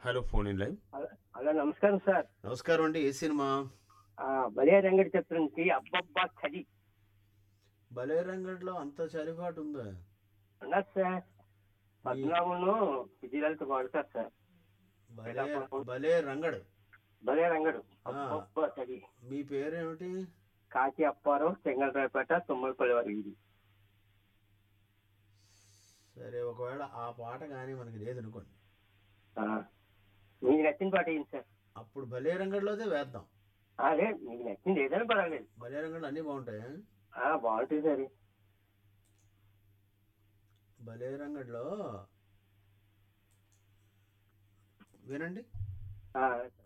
Hello phone in live hello నమస్కారం sir నమస్కారం అండి ఏ సినిమా ఆ, బలియా రంగడి చిత్రం నుంచి అబ్బబ్బా చలి భలే రంగట్లో అంత చలిపాటు ఉందా అన్నారు సార్ పద్మనాభంలో విజయలలిత వాడతారు సార్ భలే భలే రంగడు బలియా రంగడు ఆ. అబ్బబ్బా చలి మీ పేరేమిటి కాకి అప్పారావు చెంగళరాయపేట తుమ్మలపల్లి వారి వీధి సరే ఒకవేళ ఆ పాట కానీ మనకి లేదనుకోండి ఆ, మీకు నచ్చిన పాట ఏంటి సార్ అప్పుడు భలే రంగడిలోదే వేద్దాం అదే మీకు నచ్చింది ఏదైనా పర్వాలేదు భలే రంగడు అన్నీ బాగుంటాయి ఆ, బాగుంటుంది సార్ భలే రంగడిలో వినండి ఆ,